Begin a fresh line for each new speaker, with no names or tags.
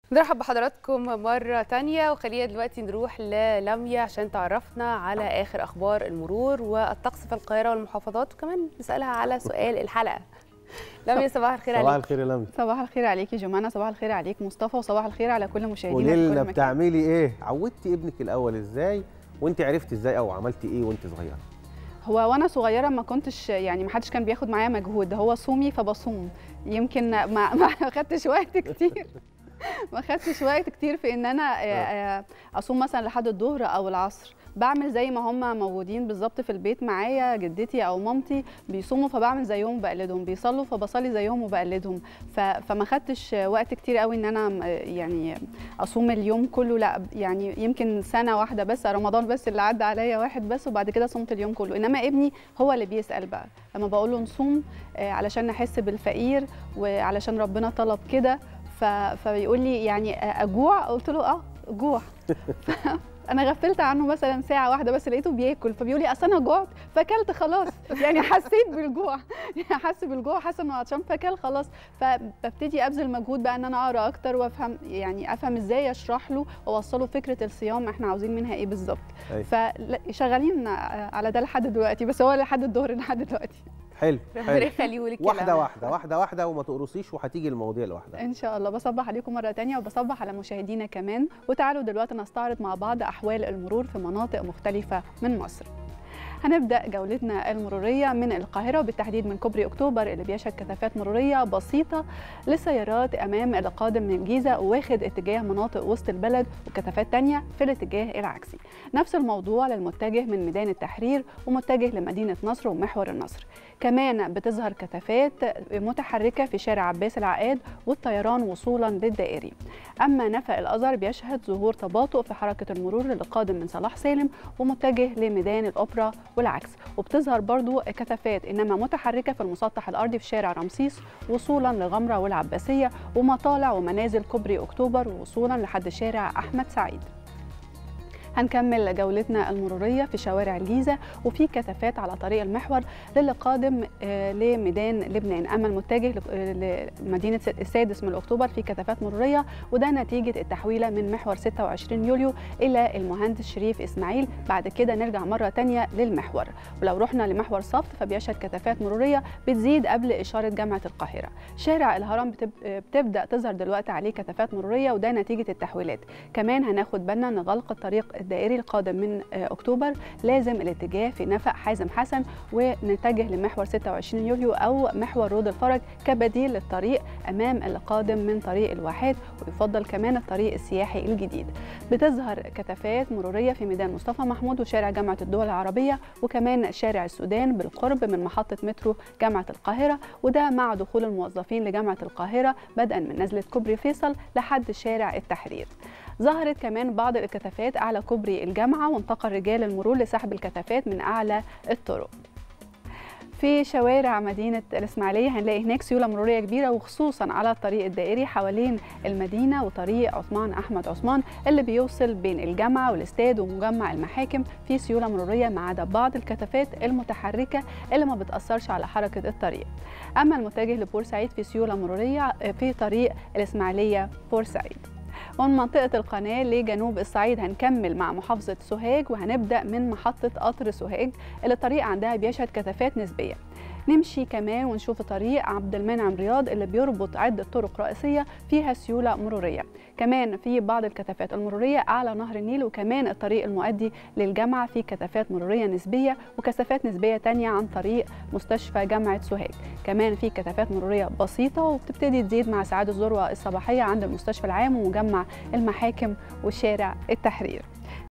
نرحب بحضراتكم مرة تانية وخلينا دلوقتي نروح للميا عشان تعرفنا على آخر أخبار المرور والطقس في القاهرة والمحافظات وكمان نسألها على سؤال الحلقة لميا صباح الخير
صباح
عليك
الخير يا لمي
صباح الخير عليكي جمانة صباح الخير عليك مصطفى وصباح الخير على كل مشاهدينا
قولي
في كل
لنا
مكان.
بتعملي ايه عودتي ابنك الاول ازاي وانت عرفتي ازاي او عملتي ايه وانت صغيره
هو وانا صغيره ما كنتش يعني ما حدش كان بياخد معايا مجهود هو صومي فبصوم يمكن ما ما خدتش وقت كتير ما خدتش وقت كتير في ان انا آه، آه، اصوم مثلا لحد الظهر او العصر بعمل زي ما هم موجودين بالظبط في البيت معايا جدتي او مامتي بيصوموا فبعمل زيهم وبقلدهم بيصلوا فبصلي زيهم وبقلدهم ف- فما خدتش وقت كتير قوي ان انا آه، يعني اصوم اليوم كله لا يعني يمكن سنه واحده بس رمضان بس اللي عدى عليا واحد بس وبعد كده صمت اليوم كله انما ابني هو اللي بيسال بقى لما بقول له نصوم آه، علشان نحس بالفقير وعلشان ربنا طلب كده ف- فبيقول لي يعني آه، اجوع قلت له اه جوع انا غفلت عنه مثلا ساعه واحده بس لقيته بياكل فبيقول لي اصل انا جوعت فاكلت خلاص يعني حسيت بالجوع يعني حس بالجوع حاسه انه عطشان فاكل خلاص فببتدي ابذل مجهود بقى ان انا اقرا اكتر وافهم يعني افهم ازاي اشرح له واوصله فكره الصيام احنا عاوزين منها ايه بالظبط
أيوة.
فشغالين على ده لحد دلوقتي بس هو لحد الظهر لحد دلوقتي
حلو
ربنا
حلو
يخليه لك
واحده واحده واحده واحده وما تقرصيش وهتيجي المواضيع لوحدها
ان شاء الله بصبح عليكم مره تانية وبصبح على مشاهدينا كمان وتعالوا دلوقتي نستعرض مع بعض احوال المرور في مناطق مختلفه من مصر هنبدا جولتنا المروريه من القاهره وبالتحديد من كوبري اكتوبر اللي بيشهد كثافات مروريه بسيطه للسيارات امام القادم من الجيزه واخد اتجاه مناطق وسط البلد وكثافات تانية في الاتجاه العكسي نفس الموضوع للمتجه من ميدان التحرير ومتجه لمدينه نصر ومحور النصر كمان بتظهر كثافات متحركه في شارع عباس العقاد والطيران وصولا للدائري اما نفق الازهر بيشهد ظهور تباطؤ في حركه المرور للقادم من صلاح سالم ومتجه لميدان الاوبرا والعكس وبتظهر برضو كثافات انما متحركه في المسطح الارضي في شارع رمسيس وصولا لغمره والعباسيه ومطالع ومنازل كوبري اكتوبر وصولا لحد شارع احمد سعيد هنكمل جولتنا المروريه في شوارع الجيزه وفي كثافات على طريق المحور للي قادم آه، لميدان لبنان اما المتجه لك- آه، لمدينه السادس من اكتوبر في كثافات مروريه وده نتيجه التحويله من محور 26 يوليو الى المهندس شريف اسماعيل بعد كده نرجع مره تانية للمحور ولو رحنا لمحور صفت فبيشهد كثافات مروريه بتزيد قبل اشاره جامعه القاهره شارع الهرم بتب... آه، بتبدا تظهر دلوقتي عليه كثافات مروريه وده نتيجه التحويلات كمان هناخد بالنا ان غلق الطريق الدائري القادم من آه، اكتوبر لازم الاتجاه في نفق حازم حسن ونتجه لمحور 26 يوليو او محور رود الفرج كبديل للطريق امام القادم من طريق الواحات ويفضل كمان الطريق السياحي الجديد بتظهر كثافات مروريه في ميدان مصطفى محمود وشارع جامعه الدول العربيه وكمان شارع السودان بالقرب من محطه مترو جامعه القاهره وده مع دخول الموظفين لجامعه القاهره بدءا من نزله كوبري فيصل لحد شارع التحرير ظهرت كمان بعض الكثافات اعلى كوبري الجامعه وانتقل رجال المرور لسحب الكثافات من اعلى الطرق في شوارع مدينة الإسماعيلية هنلاقي هناك سيولة مرورية كبيرة وخصوصا على الطريق الدائري حوالين المدينة وطريق عثمان أحمد عثمان اللي بيوصل بين الجامعة والاستاد ومجمع المحاكم في سيولة مرورية ما عدا بعض الكثافات المتحركة اللي ما بتأثرش على حركة الطريق أما المتجه لبورسعيد في سيولة مرورية في طريق الإسماعيلية بورسعيد ومن منطقة القناة لجنوب الصعيد هنكمل مع محافظة سوهاج وهنبدأ من محطة قطر سوهاج اللي الطريق عندها بيشهد كثافات نسبية نمشي كمان ونشوف طريق عبد المنعم رياض اللي بيربط عدة طرق رئيسية فيها سيولة مرورية كمان في بعض الكثافات المرورية أعلى نهر النيل وكمان الطريق المؤدي للجامعة في كثافات مرورية نسبية وكثافات نسبية تانية عن طريق مستشفى جامعة سوهاج كمان في كثافات مرورية بسيطة وبتبتدي تزيد مع ساعات الذروة الصباحية عند المستشفى العام ومجمع المحاكم وشارع التحرير